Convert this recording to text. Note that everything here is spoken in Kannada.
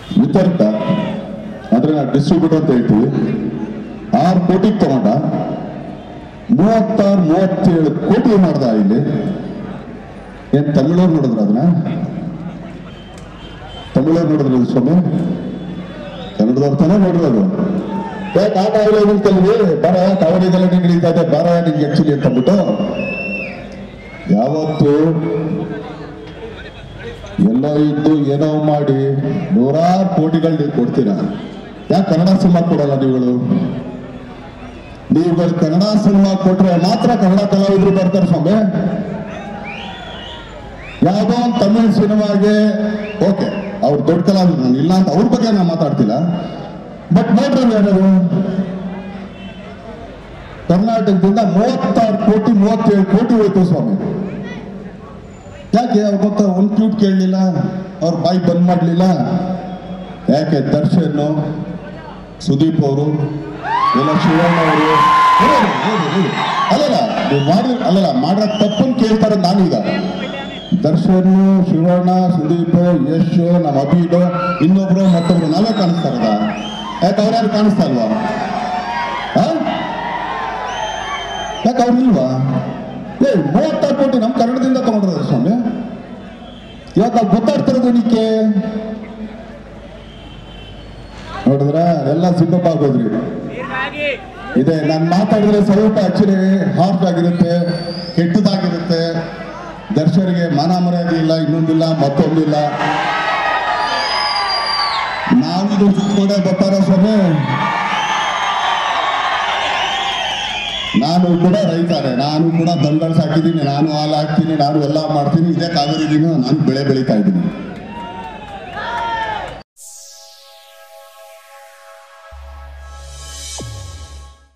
ವಿತರ್ಕ ಅಂದ್ರೆ ನಾವು ಡಿಸ್ಟ್ರಿಬ್ಯೂಟರ್ ಅಂತ ಹೇಳ್ತೀವಿ ಆರು ಕೋಟಿಗೆ ತಗೊಂಡ ಮೂವತ್ತಾರು ಮೂವತ್ತೇಳು ಕೋಟಿ ಮಾಡ್ದ ಇಲ್ಲಿ ಏನ್ ತಮಿಳವ್ರು ನೋಡಿದ್ರ ಅದನ್ನ ತಮಿಳವ್ರು ನೋಡಿದ್ರ ಸ್ವಾಮಿ ಕನ್ನಡದವ್ರು ತಾನೇ ನೋಡಿರೋದು ಯಾಕೆ ಆಟ ಇಲ್ಲ ನಿಂತಲ್ವಿ ಬರ ಕಾವಡಿ ಗಲಾಟೆ ನಡೀತಾ ಇದೆ ಬರ ನಿಂಗೆ ಆಕ್ಚುಲಿ ಅಂತ ಅಂದ್ಬಿಟ್ಟು ಯಾವತ್ತು ಎಲ್ಲೋ ಇದ್ದು ಏನೋ ಮಾಡಿ ನೂರಾರು ಕೋಟಿಗಳು ನೀವು ಕೊಡ್ತೀರಾ ಯಾಕೆ ಕನ್ನಡ ಸಿನಿಮಾ ಕೊಡಲ್ಲ ನೀವುಗಳು ನೀವುಗಳು ಕನ್ನಡ ಸಿನಿಮಾ ಕೊಟ್ರೆ ಮಾತ್ರ ಕನ್ನಡ ಕಲಾವಿದರು ಬರ್ತಾರೆ ಸ್ವಾಮಿ ಯಾವುದೋ ಒಂದು ತಮಿಳ್ ಸಿನಿಮಾಗೆ ಓಕೆ ಅವ್ರು ದೊಡ್ಡ ಕಲಾವಿದ್ರು ನಾನು ಇಲ್ಲ ಅಂತ ಅವ್ರ ಬಗ್ಗೆ ನಾನು ಮಾತಾಡ್ತಿಲ್ಲ ಬಟ್ ನೋಡ್ರಿ ಯಾರು ಕರ್ನಾಟಕದಿಂದ ಮೂವತ್ತಾರು ಕೋಟಿ ಮೂವತ್ತೇಳು ಕೋಟಿ ಹೋಯ್ತು ಸ್ವಾಮಿ ಯಾಕೆ ಅವ್ರ ಗೊತ್ತ ಒಂದು ಕ್ಯೂಟ್ ಕೇಳಲಿಲ್ಲ ಅವ್ರ ಬಾಯಿ ಬಂದ್ ಮಾಡಲಿಲ್ಲ ಯಾಕೆ ದರ್ಶನ್ ಸುದೀಪ್ ಅವರು ಎಲ್ಲ ಶಿವಣ್ಣ ಅವರು ಅಲ್ಲಲ್ಲ ನೀವು ಮಾಡಿ ಅಲ್ಲಲ್ಲ ಮಾಡೋ ತಪ್ಪನ್ನು ಕೇಳ್ತಾರೆ ನಾನೀಗ ದರ್ಶನ್ ಶಿವಣ್ಣ ಸುದೀಪ್ ಯಶ್ ನಮ್ಮ ಅಭಿದು ಇನ್ನೊಬ್ರು ಮತ್ತೊಬ್ರು ನಾವೇ ಕಾಣಿಸ್ತಾರದ ಯಾಕೆ ಅವ್ರ್ಯಾರು ಕಾಣಿಸ್ತಾ ಇಲ್ವಾ ಆ? ಯಾಕೆ ಅವ್ರು ಇಲ್ವಾ ಏ ಮೂವತ್ತಾರು ಕೋಟಿ ನಮ್ಮ ಕನ್ನಡದಿಂದ ತಗೊಂಡ್ರದ ಸ್ವಾಮಿ ಇವಾಗ ಗೊತ್ತಾಡ್ತಿರೋದು ನಿಕ್ಕೆ ನೋಡಿದ್ರ ಎಲ್ಲ ಸಿಕ್ಕಪ್ಪ ಆಗೋದ್ರಿ ಇದೆ ನಾನು ಮಾತಾಡಿದ್ರೆ ಸ್ವಲ್ಪ ಆಕ್ಚುಲಿ ಹಾರ್ಟ್ ಆಗಿರುತ್ತೆ ಕೆಟ್ಟದಾಗಿರುತ್ತೆ ದರ್ಶರಿಗೆ ಮಾನ ಮರ್ಯಾದೆ ಇಲ್ಲ ಇನ್ನೊಂದಿಲ್ಲ ಮತ್ತೊಂದಿಲ್ಲ ನಾವಿದು ಸುತ್ತಕೊಂಡೇ ಬರ್ತಾರ ಸ್ವಾಮಿ ನಾನು ಕೂಡ ರೈತಾರೆ ನಾನು ಕೂಡ ದನಗಳು ಸಾಕಿದ್ದೀನಿ ನಾನು ಹಾಲು ಹಾಕ್ತೀನಿ ನಾನು ಎಲ್ಲ ಮಾಡ್ತೀನಿ ಇದೇ ಕಾವೇರಿ ದಿನ ನಾನು ಬೆಳೆ ಬೆಳೀತಾ ಇದ್ದೀನಿ